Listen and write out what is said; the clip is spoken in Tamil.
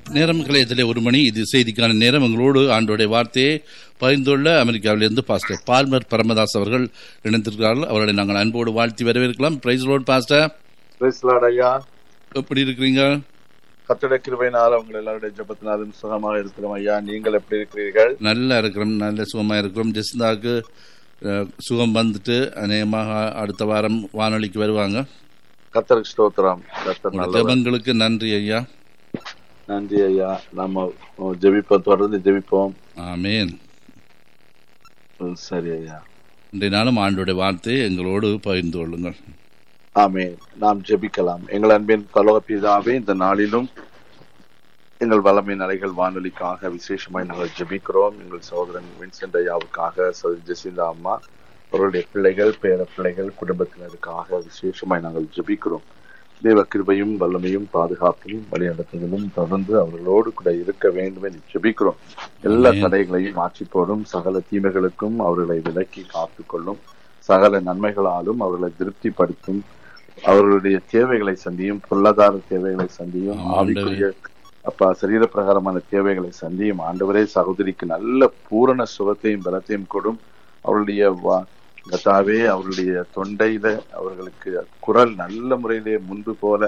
நேரம் கலையத்திலே ஒரு மணி இது செய்திக்கான நேரம் எங்களோடு ஆண்டோடைய வார்த்தையை பகிர்ந்துள்ள அமெரிக்காவிலிருந்து பாஸ்டர் பால்மர் பரமதாஸ் அவர்கள் இணைந்திருக்கிறார்கள் அவர்களை நாங்கள் அன்போடு வாழ்த்தி வரவேற்கலாம் praise lord pastor praise lord ஐயா எப்படி இருக்கிறீங்க கத்தோட கிருபையினால் உங்கள் எல்லாருடைய ஜபத்தினாலும் சுகமாக இருக்கிறோம் ஐயா நீங்கள் எப்படி இருக்கிறீர்கள் நல்லா இருக்கிறோம் நல்ல சுகமா இருக்கிறோம் ஜெஸ்தாக்கு அஹ், சுகம் வந்துட்டு அநேகமாக அடுத்த வாரம் வானொலிக்கு வருவாங்க கத்தருக்கு ஸ்தோத்திரம் கத்தர் உங்களுடைய நல்லவர் ஜெபங்களுக்கு நன்றி ஐயா நன்றி ஐயா நாம ஜெபிப்போம் தொடர்ந்து ஜெபிப்போம் ஆமேன் ம், சரி ஐயா இன்றைய நாளும் ஆண்டோடைய வார்த்தையை எங்களோடு பகிர்ந்து கொள்ளுங்கள் ஆமென் நாம் ஜெபிக்கலாம் எங்கள் அன்பின் பலோக பிதாவே இந்த நாளிலும் எங்கள் வல்லமை அலைகள் வானொலிக்காக விசேஷமாய் நாங்கள் ஜெபிக்கிறோம் எங்கள் சகோதரன் வின்சென்ட் ஐயாவுக்காக சகோதரி ஜெசிந்தா அம்மா அவருடைய பிள்ளைகள் பேர பிள்ளைகள் குடும்பத்தினருக்காக விசேஷமாய் நாங்கள் ஜெபிக்கிறோம் தேவ கிருபையும் வல்லமையும் பாதுகாப்பையும் வழிநடத்துதலும் தொடர்ந்து அவர்களோடு கூட இருக்க வேண்டும் என்று ஜெபிக்கிறோம் எல்லா ஆமென். தடைகளையும் மாற்றி போடும் சகல தீமைகளுக்கும் அவர்களை விலக்கி காத்துக்கொள்ளும் சகல நன்மைகளாலும் அவர்களை திருப்திப்படுத்தும் அவர்களுடைய தேவைகளை சந்தியும் பொருளாதார தேவைகளை சந்தியும் ஆமாம், ஆவிக்குரிய அப்பா சரீர பிரகாரமான தேவைகளை சந்தியும் ஆண்டவரே சகோதரிக்கு நல்ல பூரண சுகத்தையும் பலத்தையும் கொடும் அவருடைய வா- கர்த்தாவே அவருடைய தொண்டையில அவர்களுக்கு குரல் நல்ல முறையிலே முன்பு போல